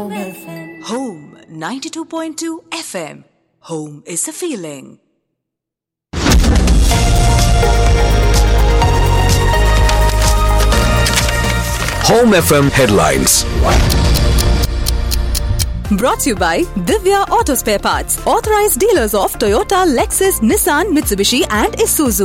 Home 92.2 FM. Home is a feeling. Home FM headlines. Brought to you by Divya Auto Spare Parts, authorized dealers of Toyota, Lexus, Nissan, Mitsubishi, and Isuzu.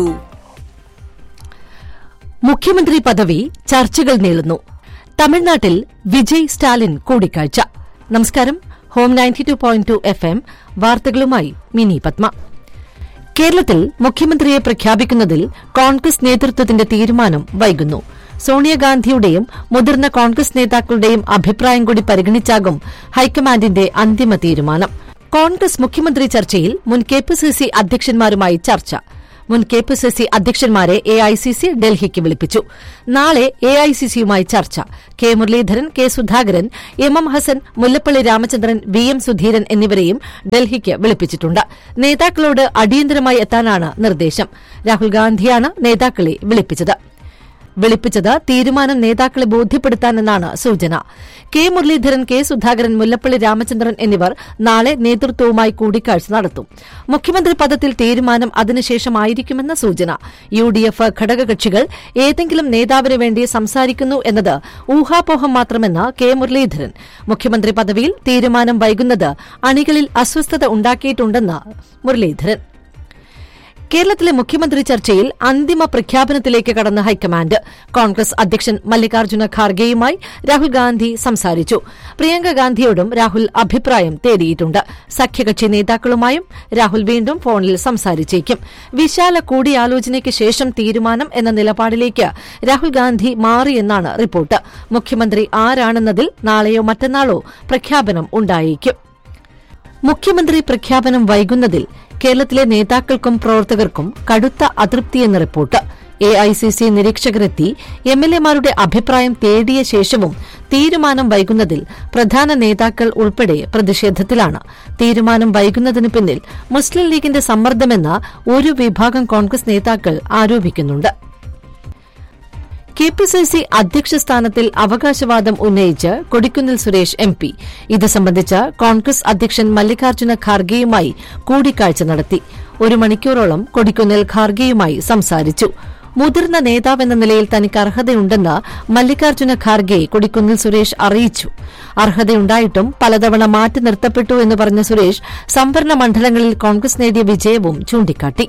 മുഖ്യമന്ത്രി പദവി ചർച്ചകൾ നീളുന്നു തമിഴ്നാട്ടിൽ വിജയ് സ്റ്റാലിൻ കൂടിക്കാഴ്ച നമസ്കാരം home ninety two point two F M വാർത്തകളുമായി മിനി പത്മ കേരളത്തിൽ മുഖ്യമന്ത്രിയെ പ്രഖ്യാപിക്കുന്നതിൽ കോൺഗ്രസ് നേതൃത്വത്തിന്റെ തീരുമാനം വൈകുന്നു സോണിയാഗാന്ധിയുടെയും മുതിർന്ന കോൺഗ്രസ് നേതാക്കളുടെയും അഭിപ്രായം കൂടി പരിഗണിച്ചാകും ഹൈക്കമാൻഡിന്റെ അന്തിമ തീരുമാനം കോൺഗ്രസ് മുഖ്യമന്ത്രി ചർച്ചയിൽ മുൻ കെപിസിസി അധ്യക്ഷന്മാരുമായി ചർച്ച മുൻ കെപിസിസി അധ്യക്ഷന്മാരെ എഐസിസി ഡൽഹിക്ക് വിളിപ്പിച്ചു നാളെ എഐസിസിയുമായി ചർച്ച K Muraleedharan K Sudhakaran M M Hassan Mullappally Ramachandran V M Sudheeran എന്നിവരെയും ഡൽഹിക്ക് വിളിപ്പിച്ചിട്ടുണ്ട് നേതാക്കളോട് അടിയന്തരമായി എത്താനാണ് നിർദ്ദേശം രാഹുൽ ഗാന്ധിയാണ് നേതാക്കളെ വിളിപ്പിച്ചത് വിളിപ്പിച്ചത് തീരുമാനം നേതാക്കളെ ബോധ്യപ്പെടുത്താനെന്നാണ് സൂചന കെ മുരളീധരൻ കെ സുധാകരൻ മുല്ലപ്പള്ളി രാമചന്ദ്രൻ എന്നിവർ നാളെ നേതൃത്വവുമായി കൂടിക്കാഴ്ച നടത്തും മുഖ്യമന്ത്രി പദത്തിൽ തീരുമാനം അതിനുശേഷമായിരിക്കുമെന്ന സൂചന യു ഡി എഫ് ഘടകകക്ഷികൾ ഏതെങ്കിലും നേതാവിന് വേണ്ടി സംസാരിക്കുന്നു എന്നത് ഊഹാപോഹം മാത്രമെന്ന് കെ മുരളീധരൻ മുഖ്യമന്ത്രി പദവിയിൽ തീരുമാനം വൈകുന്നത് അണികളിൽ അസ്വസ്ഥത ഉണ്ടാക്കിയിട്ടുണ്ടെന്ന് മുരളീധരൻ കേരളത്തിലെ മുഖ്യമന്ത്രി ചർച്ചയിൽ അന്തിമ പ്രഖ്യാപനത്തിലേക്ക് കടന്ന ഹൈക്കമാൻഡ് കോൺഗ്രസ് അധ്യക്ഷൻ മല്ലികാർജ്ജുന ഖാർഗെയുമായി രാഹുൽ ഗാന്ധി സംസാരിച്ചു പ്രിയങ്ക ഗാന്ധിയോടും രാഹുൽ അഭിപ്രായം തേടിയിട്ടുണ്ട് സഖ്യകക്ഷി നേതാക്കളുമായും രാഹുൽ വീണ്ടും ഫോണിൽ സംസാരിച്ചേക്കും വിശാല കൂടിയാലോചനയ്ക്ക് ശേഷം തീരുമാനം എന്ന നിലപാടിലേക്ക് രാഹുൽ ഗാന്ധി മാറിയെന്നാണ് റിപ്പോർട്ട് മുഖ്യമന്ത്രി ആരാണെന്നതിൽ നാളെയോ മറ്റന്നാളോ പ്രഖ്യാപനം ഉണ്ടായേക്കും മുഖ്യമന്ത്രി പ്രഖ്യാപനം വൈകുന്നതിൽ കേരളത്തിലെ നേതാക്കൾക്കും പ്രവർത്തകർക്കും കടുത്ത അതൃപ്തിയെന്ന റിപ്പോർട്ട് എഐസിസി നിരീക്ഷകരെത്തി എംഎൽഎമാരുടെ അഭിപ്രായം തേടിയ ശേഷവും തീരുമാനം വൈകുന്നതിൽ പ്രധാന നേതാക്കൾ ഉൾപ്പെടെ പ്രതിഷേധത്തിലാണ് തീരുമാനം വൈകുന്നതിന് പിന്നിൽ മുസ്ലിം ലീഗിന്റെ സമ്മർദ്ദമെന്ന് ഒരു വിഭാഗം കോൺഗ്രസ് നേതാക്കൾ ആരോപിക്കുന്നുണ്ട് കെപിസിസി അധ്യക്ഷ സ്ഥാനത്തിൽ അവകാശവാദം ഉന്നയിച്ച് കൊടിക്കുന്നിൽ സുരേഷ് എം പി ഇത് സംബന്ധിച്ച് കോൺഗ്രസ് അധ്യക്ഷൻ മല്ലികാർജ്ജുന ഖാർഗെയുമായി കൂടിക്കാഴ്ച നടത്തി ഒരു മണിക്കൂറോളം കൊടിക്കുന്നിൽ ഖാർഗെയുമായി സംസാരിച്ചു മുതിർന്ന നേതാവെന്ന നിലയിൽ തനിക്ക് അർഹതയുണ്ടെന്ന് മല്ലികാർജ്ജുന ഖാർഗെ കൊടിക്കുന്നിൽ സുരേഷ് അറിയിച്ചു അർഹതയുണ്ടായിട്ടും പലതവണ മാറ്റി നിർത്തപ്പെട്ടു എന്ന് പറഞ്ഞ സുരേഷ് സംവരണ മണ്ഡലങ്ങളിൽ കോൺഗ്രസ് നേടിയ വിജയവും ചൂണ്ടിക്കാട്ടി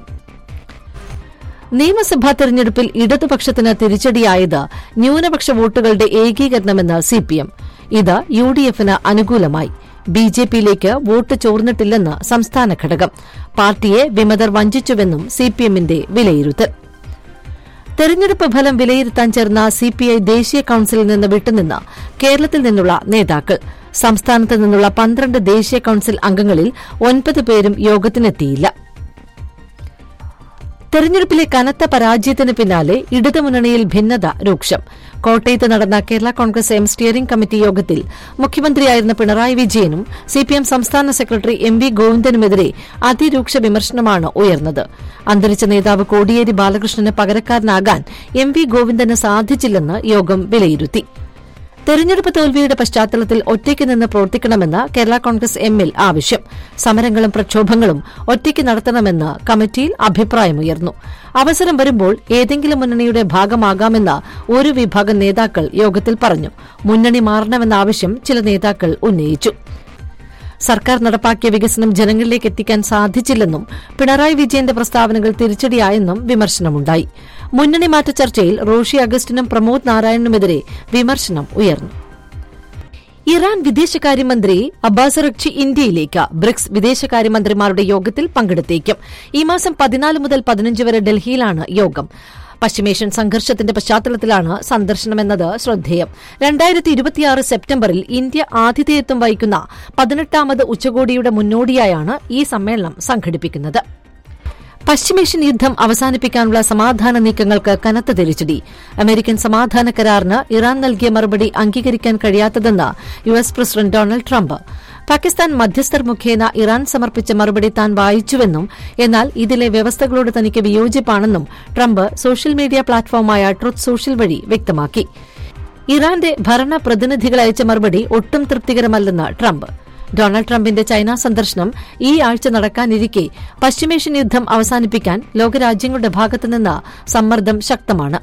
നിയമസഭാ തെരഞ്ഞെടുപ്പിൽ ഇടതുപക്ഷത്തിന് തിരിച്ചടിയായത് ന്യൂനപക്ഷ വോട്ടുകളുടെ ഏകീകരണമെന്ന് സിപിഎം ഇത് യു ഡി എഫിന് അനുകൂലമായി ബി ജെ പിയിലേക്ക് വോട്ട് ചോർന്നിട്ടില്ലെന്ന് സംസ്ഥാന ഘടകം പാർട്ടിയെ വിമതർ വഞ്ചിച്ചുവെന്നും സിപിഎമ്മിന്റെ വിലയിരുത്തൽ തെരഞ്ഞെടുപ്പ് ഫലം വിലയിരുത്താൻ ചേർന്ന സിപിഐ ദേശീയ കൌൺസിലിൽ നിന്ന് വിട്ടുനിന്ന് കേരളത്തിൽ നിന്നുള്ള നേതാക്കൾ സംസ്ഥാനത്ത് നിന്നുള്ള പന്ത്രണ്ട് ദേശീയ കൌൺസിൽ അംഗങ്ങളിൽ ഒൻപത് പേരും യോഗത്തിനെത്തിയില്ല തെരഞ്ഞെടുപ്പിലെ കനത്ത പരാജയത്തിന് പിന്നാലെ ഇടതുമുന്നണിയിൽ ഭിന്നത രൂക്ഷം കോട്ടയത്ത് നടന്ന Kerala Congress M steering committee യോഗത്തിൽ മുഖ്യമന്ത്രിയായിരുന്ന പിണറായി വിജയനും സിപിഎം സംസ്ഥാന സെക്രട്ടറി എം വി ഗോവിന്ദനുമെതിരെ അതിരൂക്ഷ വിമർശനമാണ് ഉയർന്നത് അന്തരിച്ച നേതാവ് കോടിയേരി ബാലകൃഷ്ണന് പകരക്കാരനാകാൻ എം വി ഗോവിന്ദന് സാധിച്ചില്ലെന്ന് യോഗം വിലയിരുത്തി തെരഞ്ഞെടുപ്പ് തോൽവിയുടെ പശ്ചാത്തലത്തിൽ ഒറ്റയ്ക്ക് നിന്ന് പ്രവർത്തിക്കണമെന്ന് കേരള കോൺഗ്രസ് എമ്മിൽ ആവശ്യം സമരങ്ങളും പ്രക്ഷോഭങ്ങളും ഒറ്റയ്ക്ക് നടത്തണമെന്ന് കമ്മിറ്റിയിൽ അഭിപ്രായമുയർന്നു അവസരം വരുമ്പോൾ ഏതെങ്കിലും മുന്നണിയുടെ ഭാഗമാകാമെന്ന് ഒരു വിഭാഗം നേതാക്കൾ യോഗത്തിൽ പറഞ്ഞു മുന്നണി മാറണമെന്ന ആവശ്യം ചില നേതാക്കൾ ഉന്നയിച്ചു സർക്കാർ നടപ്പാക്കിയ വികസനം ജനങ്ങളിലേക്ക് എത്തിക്കാൻ സാധിച്ചില്ലെന്നും പിണറായി വിജയന്റെ പ്രസ്താവനകൾ തിരിച്ചടിയായെന്നും വിമർശനമുണ്ടായി മുന്നണി മാറ്റ ചർച്ചയിൽ റോഷി അഗസ്റ്റിനും പ്രമോദ് നാരായണനുമെതിരെ വിമർശനം ഉയർന്നു ഇറാൻ വിദേശകാര്യമന്ത്രി അബ്ബാസ് റക്ചി ഇന്ത്യയിലേക്ക് ബ്രിക്സ് വിദേശകാര്യമന്ത്രിമാരുടെ യോഗത്തിൽ പങ്കെടുത്തേക്കും ഈ മാസം പതിനാല് മുതൽ പതിനഞ്ച് വരെ ഡൽഹിയിലാണ് യോഗം പശ്ചിമേഷ്യൻ സംഘർഷത്തിന്റെ പശ്ചാത്തലത്തിലാണ് സന്ദർശനമെന്നത് ശ്രദ്ധേയം രണ്ടായിരത്തി ഇരുപത്തിയാറ് സെപ്റ്റംബറിൽ ഇന്ത്യ ആതിഥേയത്വം വഹിക്കുന്ന പതിനെട്ടാമത് ഉച്ചകോടിയുടെ മുന്നോടിയായാണ് ഈ സമ്മേളനം സംഘടിപ്പിക്കുന്നത് പശ്ചിമേഷ്യൻ യുദ്ധം അവസാനിപ്പിക്കാനുള്ള സമാധാന നീക്കങ്ങൾക്ക് കനത്ത തിരിച്ചടി അമേരിക്കൻ സമാധാന കരാറിന് ഇറാൻ നൽകിയ മറുപടി അംഗീകരിക്കാൻ കഴിയാത്തതെന്ന് U S president Donald Trump Pakistan മധ്യസ്ഥർ മുഖേന ഇറാൻ സമർപ്പിച്ച മറുപടി താൻ വായിച്ചുവെന്നും എന്നാൽ ഇതിലെ വ്യവസ്ഥകളോട് തനിക്ക് വിയോജിപ്പാണെന്നും ട്രംപ് സോഷ്യൽ മീഡിയ പ്ലാറ്റ്ഫോമായ ട്രുത്ത് സോഷ്യൽ വഴി വ്യക്തമാക്കി ഇറാന്റെ ഭരണ പ്രതിനിധികൾ അയച്ച മറുപടി ഒട്ടും തൃപ്തികരമല്ലെന്ന് ട്രംപ് ഡൊണാൾഡ് ട്രംപിന്റെ ചൈന സന്ദർശനം ഈ ആഴ്ച നടക്കാനിരിക്കെ പശ്ചിമേഷ്യൻ യുദ്ധം അവസാനിപ്പിക്കാൻ ലോകരാജ്യങ്ങളുടെ ഭാഗത്തുനിന്ന് സമ്മർദ്ദം ശക്തമാണ്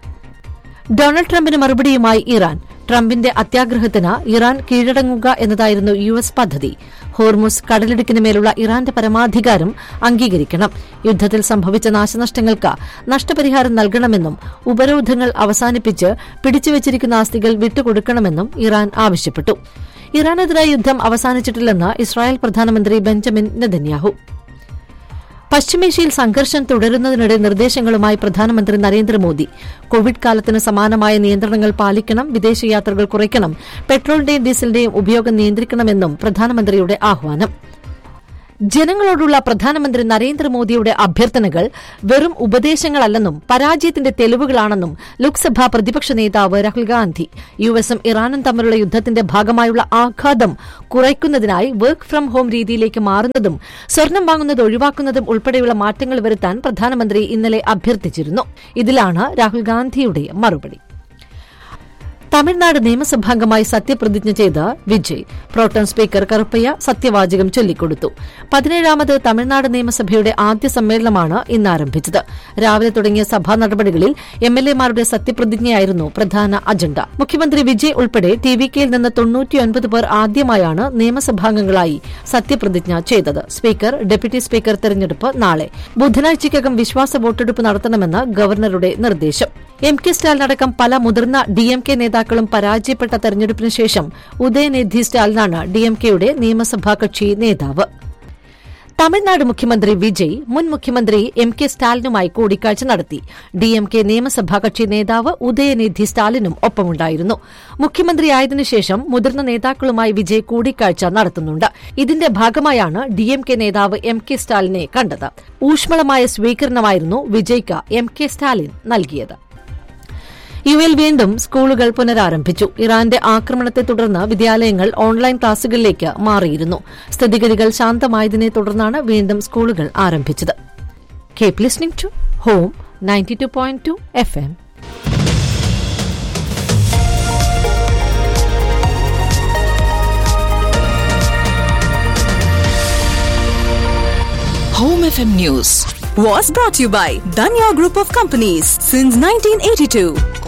ഡൊണാൾഡ് ട്രംപിന് മറുപടിയുമായി ഇറാൻ ട്രംപിന്റെ അത്യാഗ്രഹത്തിന് ഇറാൻ കീഴടങ്ങുക എന്നതായിരുന്നു യു എസ് പദ്ധതി ഹോർമുസ് കടലിടുക്കിന് മേലുള്ള ഇറാന്റെ പരമാധികാരം അംഗീകരിക്കണം യുദ്ധത്തിൽ സംഭവിച്ച നാശനഷ്ടങ്ങൾക്ക് നഷ്ടപരിഹാരം നൽകണമെന്നും ഉപരോധങ്ങൾ അവസാനിപ്പിച്ച് പിടിച്ചുവച്ചിരിക്കുന്ന ആസ്തികൾ വിട്ടുകൊടുക്കണമെന്നും ഇറാൻ ആവശ്യപ്പെട്ടു ഇറാനെതിരായ യുദ്ധം അവസാനിച്ചിട്ടില്ലെന്ന് ഇസ്രായേൽ പ്രധാനമന്ത്രി ബെഞ്ചമിൻ നെതന്യാഹു പശ്ചിമേഷ്യയിൽ സംഘർഷം തുടരുന്നതിനിടെ നിർദ്ദേശങ്ങളുമായി പ്രധാനമന്ത്രി നരേന്ദ്രമോദി കോവിഡ് കാലത്തിന് സമാനമായ നിയന്ത്രണങ്ങൾ പാലിക്കണം വിദേശയാത്രകൾ കുറയ്ക്കണം പെട്രോളിന്റെയും ഡീസലിന്റെയും ഉപയോഗം നിയന്ത്രിക്കണമെന്നും പ്രധാനമന്ത്രിയുടെ ആഹ്വാനം ജനങ്ങളോടുള്ള പ്രധാനമന്ത്രി നരേന്ദ്രമോദിയുടെ അഭ്യർത്ഥനകൾ വെറും ഉപദേശങ്ങളല്ലെന്നും പരാജയത്തിന്റെ തെളിവുകളാണെന്നും ലോക്സഭാ പ്രതിപക്ഷ നേതാവ് രാഹുൽ ഗാന്ധി യു എസും ഇറാനും തമ്മിലുള്ള യുദ്ധത്തിന്റെ ഭാഗമായുള്ള ആഘാതം കുറയ്ക്കുന്നതിനായി വർക്ക് ഫ്രം ഹോം രീതിയിലേക്ക് മാറുന്നതും സ്വർണം വാങ്ങുന്നത് ഒഴിവാക്കുന്നതും ഉൾപ്പെടെയുള്ള മാറ്റങ്ങൾ വരുത്താൻ പ്രധാനമന്ത്രി ഇന്നലെ അഭ്യർത്ഥിച്ചിരുന്നു ഇതിലാണ് രാഹുൽ ഗാന്ധിയുടെ മറുപടി തമിഴ്നാട് നിയമസഭാംഗമായി സത്യപ്രതിജ്ഞ ചെയ്ത വിജയ് പ്രോട്ടോൺ സ്പീക്കർ കറുപ്പയ്യ സത്യവാചകം ചൊല്ലിക്കൊടുത്തു പതിനേഴാമത് തമിഴ്നാട് നിയമസഭയുടെ ആദ്യ സമ്മേളനമാണ് ഇന്ന് ആരംഭിച്ചത് രാവിലെ തുടങ്ങിയ സഭാ നടപടികളിൽ എംഎൽഎമാരുടെ സത്യപ്രതിജ്ഞയായിരുന്നു പ്രധാന അജണ്ട മുഖ്യമന്ത്രി വിജയ് ഉൾപ്പെടെ ടി വി കെയിൽ നിന്ന് തൊണ്ണൂറ്റിയൊൻപത് പേർ ആദ്യമായാണ് നിയമസഭാംഗങ്ങളായി സത്യപ്രതിജ്ഞ ചെയ്തത് സ്പീക്കർ ഡെപ്യൂട്ടി സ്പീക്കർ തെരഞ്ഞെടുപ്പ് നാളെ ബുധനാഴ്ചയ്ക്കകം വിശ്വാസ വോട്ടെടുപ്പ് നടത്തണമെന്ന് ഗവർണറുടെ നിർദ്ദേശം എം കെ സ്റ്റാലിനടക്കം പല മുതിർന്ന ഡി എം കെ നേതാക്കളും പരാജയപ്പെട്ട തെരഞ്ഞെടുപ്പിന് ശേഷം ഉദയനിധി സ്റ്റാലിനാണ് ഡി എം കെയുടെ നിയമസഭാ കക്ഷി നേതാവ് തമിഴ്നാട് മുഖ്യമന്ത്രി വിജയ് മുൻ മുഖ്യമന്ത്രി എം കെ സ്റ്റാലിനുമായി കൂടിക്കാഴ്ച നടത്തി ഡി എം കെ നിയമസഭാ കക്ഷി നേതാവ് ഉദയനിധി സ്റ്റാലിനും ഒപ്പമുണ്ടായിരുന്നു മുഖ്യമന്ത്രിയായതിനുശേഷം മുതിർന്ന നേതാക്കളുമായി വിജയ് കൂടിക്കാഴ്ച നടത്തുന്നുണ്ട് ഇതിന്റെ ഭാഗമായാണ് ഡി എം കെ നേതാവ് എം കെ സ്റ്റാലിനെ കണ്ടത് ഊഷ്മളമായ സ്വീകരണമായിരുന്നു വിജയ്ക്ക് എം കെ സ്റ്റാലിൻ നൽകിയത് യു എൽ വീണ്ടും സ്കൂളുകൾ പുനരാരംഭിച്ചു ഇറാന്റെ ആക്രമണത്തെ തുടർന്ന് വിദ്യാലയങ്ങൾ ഓൺലൈൻ ക്ലാസുകളിലേക്ക് മാറിയിരുന്നു സ്ഥിതിഗതികൾ ശാന്തമായതിനെ തുടർന്നാണ് വീണ്ടും സ്കൂളുകൾ ആരംഭിച്ചത് keep listening to home ninety two point two F M Home FM News was brought to you by Danya Group of Companies since 1982.